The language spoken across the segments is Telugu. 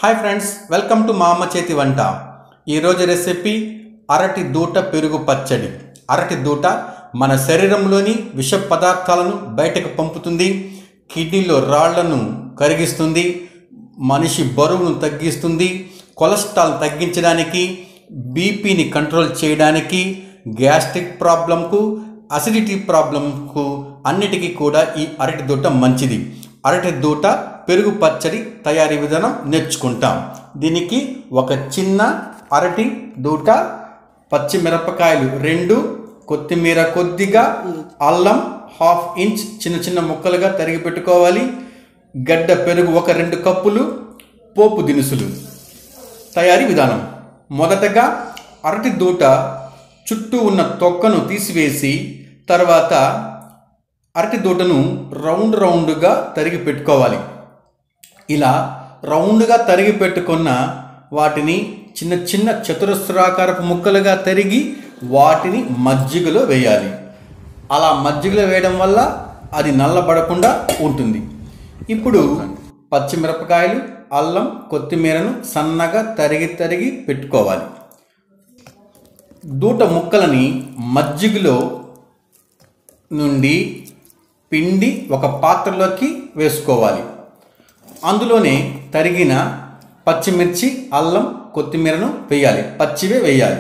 హాయ్ ఫ్రెండ్స్ వెల్కమ్ టు మా అమ్మ చేతి వంట ఈరోజు రెసిపీ అరటి దూట పెరుగు పచ్చడి అరటి దూట మన శరీరంలోని విష పదార్థాలను బయటకు పంపుతుంది కిడ్నీలో రాళ్లను కరిగిస్తుంది మనిషి బరువును తగ్గిస్తుంది కొలెస్ట్రాల్ తగ్గించడానికి బీపీని కంట్రోల్ చేయడానికి గ్యాస్ట్రిక్ ప్రాబ్లంకు అసిడిటీ ప్రాబ్లంకు అన్నిటికీ కూడా ఈ అరటి దూట మంచిది అరటి దూట పెరుగు పచ్చడి తయారీ విధానం నేర్చుకుంటాం దీనికి ఒక చిన్న అరటి దూట పచ్చిమిరపకాయలు రెండు కొత్తిమీర కొద్దిగా అల్లం హాఫ్ ఇంచ్ చిన్న చిన్న ముక్కలుగా తరిగి పెట్టుకోవాలి గడ్డ పెరుగు ఒక రెండు కప్పులు పోపు దినుసులు తయారీ విధానం మొదటగా అరటి దూట చుట్టూ ఉన్న తొక్కను తీసివేసి తర్వాత అరటి దూటను రౌండ్ రౌండ్గా తరిగి పెట్టుకోవాలి ఇలా రౌండ్గా తరిగి పెట్టుకున్న వాటిని చిన్న చిన్న చతురస్రాకారపు ముక్కలుగా తరిగి వాటిని మజ్జిగలో వేయాలి అలా మజ్జిగలో వేయడం వల్ల అది నల్లబడకుండా ఉంటుంది ఇప్పుడు పచ్చిమిరపకాయలు అల్లం కొత్తిమీరను సన్నగా తరిగి తరిగి పెట్టుకోవాలి దూట ముక్కలని మజ్జిగలో నుండి పిండి ఒక పాత్రలోకి వేసుకోవాలి అందులోనే తరిగిన పచ్చిమిర్చి అల్లం కొత్తిమీరను వేయాలి పచ్చివే వేయాలి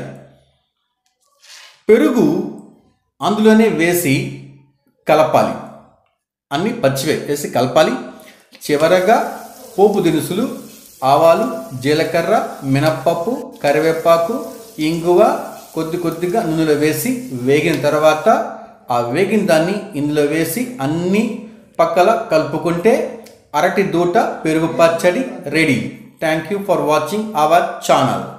పెరుగు అందులోనే వేసి కలపాలి అన్ని పచ్చివే వేసి కలపాలి చివరగా పోపు దినుసులు ఆవాలు జీలకర్ర మినప్పప్పు కరివేపాకు ఇంగువ కొద్ది కొద్దిగా నూనెలో వేసి వేగిన తర్వాత ఆ వేగిన దాన్ని ఇందులో వేసి అన్ని పక్కల కలుపుకుంటే అరటి దూట పెరుగు పచ్చడి ready thank you for watching our channel